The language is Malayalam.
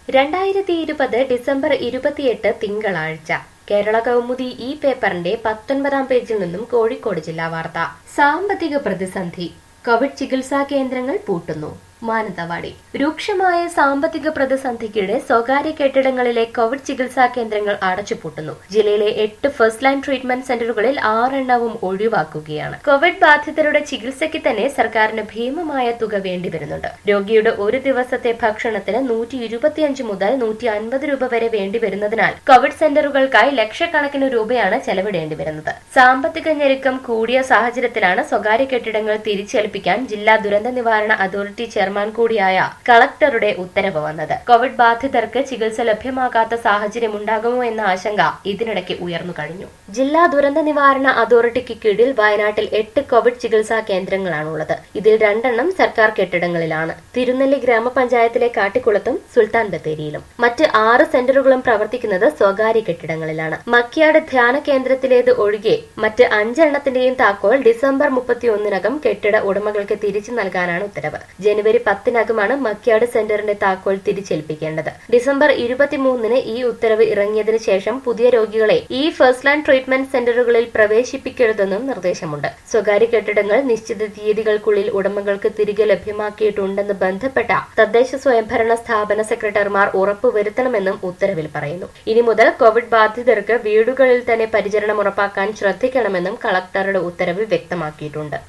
രണ്ടായിരത്തി ഇരുപത് ഡിസംബർ ഇരുപത്തിയെട്ട് തിങ്കളാഴ്ച കേരള കൗമുദി ഈ പേപ്പറിന്റെ പത്തൊൻപതാം പേജിൽ നിന്നും കോഴിക്കോട് ജില്ലാ വാർത്ത സാമ്പത്തിക പ്രതിസന്ധി കോവിഡ് ചികിത്സാ കേന്ദ്രങ്ങൾ പൂട്ടുന്നു മാനന്തവാടി രൂക്ഷമായ സാമ്പത്തിക പ്രതിസന്ധിക്കിടെ സ്വകാര്യ കെട്ടിടങ്ങളിലെ കോവിഡ് ചികിത്സാ കേന്ദ്രങ്ങൾ അടച്ചുപൂട്ടുന്നു ജില്ലയിലെ എട്ട് ഫസ്റ്റ് ലൈൻ ട്രീറ്റ്മെന്റ് സെന്ററുകളിൽ ആറെണ്ണവും ഒഴിവാക്കുകയാണ് കോവിഡ് ബാധിതരുടെ ചികിത്സയ്ക്ക് തന്നെ സർക്കാരിന് ഭീമമായ തുക വേണ്ടിവരുന്നുണ്ട് രോഗിയുടെ ഒരു ദിവസത്തെ ഭക്ഷണത്തിന് നൂറ്റി ഇരുപത്തിയഞ്ച് മുതൽ നൂറ്റി അൻപത് രൂപ വരെ വേണ്ടിവരുന്നതിനാൽ കോവിഡ് സെന്ററുകൾക്കായി ലക്ഷക്കണക്കിന് രൂപയാണ് ചെലവിടേണ്ടി വരുന്നത് സാമ്പത്തിക ഞെരുക്കം കൂടിയ സാഹചര്യത്തിലാണ് സ്വകാര്യ കെട്ടിടങ്ങൾ തിരിച്ചേൽപ്പിക്കാൻ ജില്ലാ ദുരന്ത നിവാരണ അതോറിറ്റി ചെയർമാൻ കൂടിയായ കളക്ടറുടെ ഉത്തരവ് വന്നത് കോവിഡ് ബാധിതർക്ക് ചികിത്സ ലഭ്യമാകാത്ത സാഹചര്യം ഉണ്ടാകുമോ എന്ന ആശങ്ക ഇതിനിടയ്ക്ക് ഉയർന്നു കഴിഞ്ഞു ജില്ലാ ദുരന്ത നിവാരണ അതോറിറ്റിക്ക് കീഴിൽ വയനാട്ടിൽ എട്ട് കോവിഡ് ചികിത്സാ കേന്ദ്രങ്ങളാണുള്ളത് ഇതിൽ രണ്ടെണ്ണം സർക്കാർ കെട്ടിടങ്ങളിലാണ് തിരുനെല്ലി ഗ്രാമപഞ്ചായത്തിലെ കാട്ടിക്കുളത്തും സുൽത്താൻ ബത്തേരിയിലും മറ്റ് ആറ് സെന്ററുകളും പ്രവർത്തിക്കുന്നത് സ്വകാര്യ കെട്ടിടങ്ങളിലാണ് മക്കിയാട് ധ്യാന കേന്ദ്രത്തിലേത് ഒഴികെ മറ്റ് അഞ്ചെണ്ണത്തിന്റെയും താക്കോൽ ഡിസംബർ മുപ്പത്തിയൊന്നിനകം കെട്ടിട ഉടമകൾക്ക് തിരിച്ചു നൽകാനാണ് ഉത്തരവ് ജനുവരി പത്തിനകമാണ് മക്കിയാട് സെന്ററിന്റെ താക്കോൽ തിരിച്ചേൽപ്പിക്കേണ്ടത് ഡിസംബർ ഇരുപത്തിമൂന്നിന് ഈ ഉത്തരവ് ഇറങ്ങിയതിനു ശേഷം പുതിയ രോഗികളെ ഈ ഫസ്റ്റ് ലൈൻ ട്രീറ്റ്മെന്റ് സെന്ററുകളിൽ പ്രവേശിപ്പിക്കരുതെന്നും നിർദ്ദേശമുണ്ട് സ്വകാര്യ കെട്ടിടങ്ങൾ നിശ്ചിത തീയതികൾക്കുള്ളിൽ ഉടമകൾക്ക് തിരികെ ലഭ്യമാക്കിയിട്ടുണ്ടെന്ന് ബന്ധപ്പെട്ട തദ്ദേശ സ്വയംഭരണ സ്ഥാപന സെക്രട്ടറിമാർ ഉറപ്പുവരുത്തണമെന്നും ഉത്തരവിൽ പറയുന്നു ഇനി മുതൽ കോവിഡ് ബാധിതർക്ക് വീടുകളിൽ തന്നെ പരിചരണം ഉറപ്പാക്കാൻ ശ്രദ്ധിക്കണമെന്നും കളക്ടറുടെ ഉത്തരവിൽ വ്യക്തമാക്കിയിട്ടുണ്ട്